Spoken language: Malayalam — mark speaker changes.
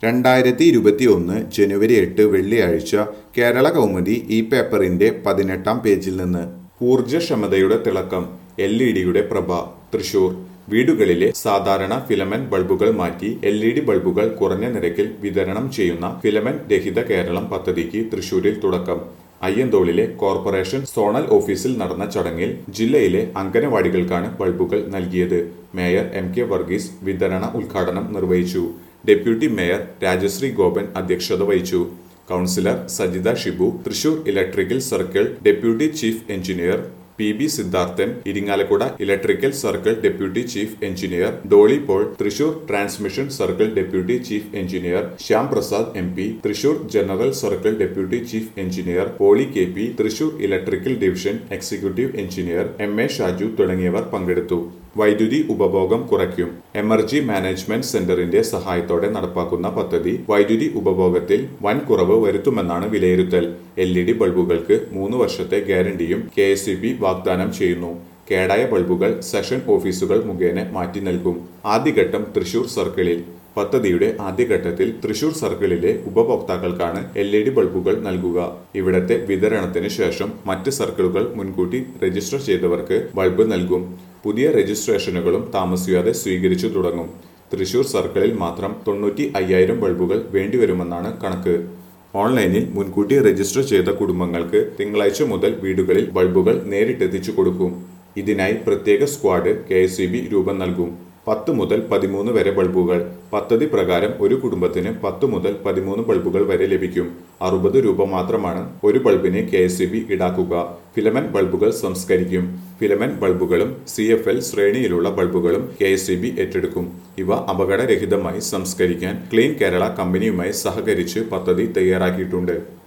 Speaker 1: രണ്ടായിരത്തി ഇരുപത്തി ഒന്ന് ജനുവരി എട്ട് വെള്ളിയാഴ്ച കേരള കൗമുദി ഈ പേപ്പറിന്റെ പതിനെട്ടാം പേജിൽ നിന്ന് ഊർജ്ജക്ഷമതയുടെ തിളക്കം എൽ ഇ ഡിയുടെ പ്രഭ തൃശൂർ വീടുകളിലെ സാധാരണ ഫിലമെന്റ് ബൾബുകൾ മാറ്റി എൽ ഇ ഡി ബൾബുകൾ കുറഞ്ഞ നിരക്കിൽ വിതരണം ചെയ്യുന്ന ഫിലമെന്റ് രഹിത കേരളം പദ്ധതിക്ക് തൃശൂരിൽ തുടക്കം അയ്യന്തോളിലെ കോർപ്പറേഷൻ സോണൽ ഓഫീസിൽ നടന്ന ചടങ്ങിൽ ജില്ലയിലെ അംഗനവാടികൾക്കാണ് ബൾബുകൾ നൽകിയത് മേയർ എം കെ വർഗീസ് വിതരണ ഉദ്ഘാടനം നിർവഹിച്ചു ഡെപ്യൂട്ടി മേയർ രാജശ്രീ ഗോപൻ അധ്യക്ഷത വഹിച്ചു councillor Sajitha Shibu Thrissur electrical circle deputy chief engineer P B Siddharthan Irinjalakuda electrical circle deputy chief engineer Dolly Paul Thrissur transmission circle deputy chief engineer Shyam Prasad M P Thrissur general circle deputy chief engineer Poly K P Thrissur electrical division executive engineer M A Shaju തുടങ്ങിയവർ പങ്കെടുത്തു വൈദ്യുതി ഉപഭോഗം കുറയ്ക്കും എമർജി മാനേജ്മെന്റ് സെന്ററിന്റെ സഹായത്തോടെ നടപ്പാക്കുന്ന പദ്ധതി വൈദ്യുതി ഉപഭോഗത്തിൽ വൻ കുറവ് വരുത്തുമെന്നാണ് വിലയിരുത്തൽ എൽ ഇ ഡി ബൾബുകൾക്ക് മൂന്ന് വർഷത്തെ ഗ്യാരണ്ടിയും കെ എസ് വാഗ്ദാനം ചെയ്യുന്നു കേടായ ബൾബുകൾ സെഷൻ ഓഫീസുകൾ മുഖേന മാറ്റി നൽകും ആദ്യഘട്ടം തൃശൂർ സർക്കിളിൽ പദ്ധതിയുടെ ആദ്യഘട്ടത്തിൽ തൃശൂർ സർക്കിളിലെ ഉപഭോക്താക്കൾക്കാണ് എൽ ഇ ഡി ബൾബുകൾ നൽകുക ഇവിടത്തെ വിതരണത്തിന് ശേഷം മറ്റ് സർക്കിളുകൾ മുൻകൂട്ടി രജിസ്റ്റർ ചെയ്തവർക്ക് ബൾബ് നൽകും പുതിയ രജിസ്ട്രേഷനുകളും താമസിയാതെ സ്വീകരിച്ചു തുടങ്ങും തൃശൂർ സർക്കിളിൽ മാത്രം തൊണ്ണൂറ്റി അയ്യായിരം ബൾബുകൾ വേണ്ടിവരുമെന്നാണ് കണക്ക് ഓൺലൈനിൽ മുൻകൂട്ടി രജിസ്റ്റർ ചെയ്ത കുടുംബങ്ങൾക്ക് തിങ്കളാഴ്ച മുതൽ വീടുകളിൽ ബൾബുകൾ നേരിട്ടെത്തിച്ചു കൊടുക്കും ഇതിനായി പ്രത്യേക സ്ക്വാഡ് കെ രൂപം നൽകും പത്ത് മുതൽ പതിമൂന്ന് വരെ ബൾബുകൾ പദ്ധതി പ്രകാരം ഒരു കുടുംബത്തിന് പത്ത് മുതൽ പതിമൂന്ന് ബൾബുകൾ വരെ ലഭിക്കും അറുപത് രൂപ മാത്രമാണ് ഒരു ബൾബിന് കെ എസ് ഈടാക്കുക ഫിലമെന്റ് ബൾബുകൾ സംസ്കരിക്കും ഫിലമെന്റ് ബൾബുകളും സി എഫ് എൽ ശ്രേണിയിലുള്ള ബൾബുകളും കെ എസ് ഏറ്റെടുക്കും ഇവ അപകടരഹിതമായി സംസ്കരിക്കാൻ ക്ലീൻ കേരള കമ്പനിയുമായി സഹകരിച്ച് പദ്ധതി തയ്യാറാക്കിയിട്ടുണ്ട്